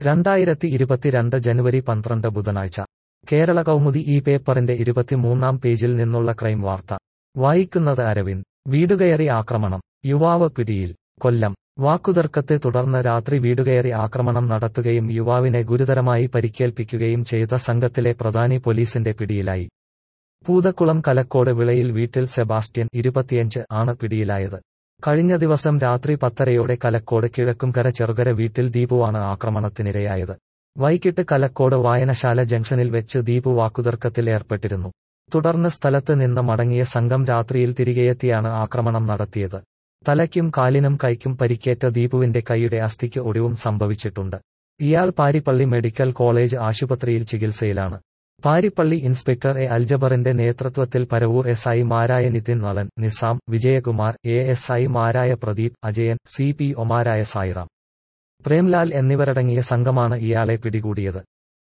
രണ്ടായിരത്തി ഇരുപത്തിരണ്ട് ജനുവരി പന്ത്രണ്ട് ബുധനാഴ്ച കേരള കൗമുദി ഈ പേപ്പറിന്റെ ഇരുപത്തിമൂന്നാം പേജിൽ നിന്നുള്ള ക്രൈം വാർത്ത വായിക്കുന്നത് അരവിന്ദ് വീടുകയറി ആക്രമണം യുവാവ് പിടിയിൽ കൊല്ലം വാക്കുതർക്കത്തെ തുടർന്ന് രാത്രി വീടുകയറി ആക്രമണം നടത്തുകയും യുവാവിനെ ഗുരുതരമായി പരിക്കേൽപ്പിക്കുകയും ചെയ്ത സംഘത്തിലെ പ്രധാനി പോലീസിന്റെ പിടിയിലായി പൂതക്കുളം കലക്കോട് വിളയിൽ വീട്ടിൽ സെബാസ്റ്റ്യൻ ഇരുപത്തിയഞ്ച് ആണ് പിടിയിലായത് കഴിഞ്ഞ ദിവസം രാത്രി പത്തരയോടെ കലക്കോട് കിഴക്കുംകര ചെറുകര വീട്ടിൽ ദീപുവാണ് ആക്രമണത്തിനിരയായത് വൈകിട്ട് കലക്കോട് വായനശാല ജംഗ്ഷനിൽ വെച്ച് ദീപു വാക്കുതർക്കത്തിൽ ഏർപ്പെട്ടിരുന്നു തുടർന്ന് സ്ഥലത്ത് നിന്ന് മടങ്ങിയ സംഘം രാത്രിയിൽ തിരികെയെത്തിയാണ് ആക്രമണം നടത്തിയത് തലയ്ക്കും കാലിനും കൈക്കും പരിക്കേറ്റ ദീപുവിന്റെ കൈയുടെ അസ്ഥിക്ക് ഒടിവും സംഭവിച്ചിട്ടുണ്ട് ഇയാൾ പാരിപ്പള്ളി മെഡിക്കൽ കോളേജ് ആശുപത്രിയിൽ ചികിത്സയിലാണ് പാരിപ്പള്ളി ഇൻസ്പെക്ടർ എ അൽജബറിന്റെ നേതൃത്വത്തിൽ പരവൂർ എസ് ഐമാരായ നിതിൻ നളൻ നിസാം വിജയകുമാർ എ എസ് ഐമാരായ പ്രദീപ് അജയൻ സി പി ഒമാരായ സായിറാം പ്രേംലാൽ എന്നിവരടങ്ങിയ സംഘമാണ് ഇയാളെ പിടികൂടിയത്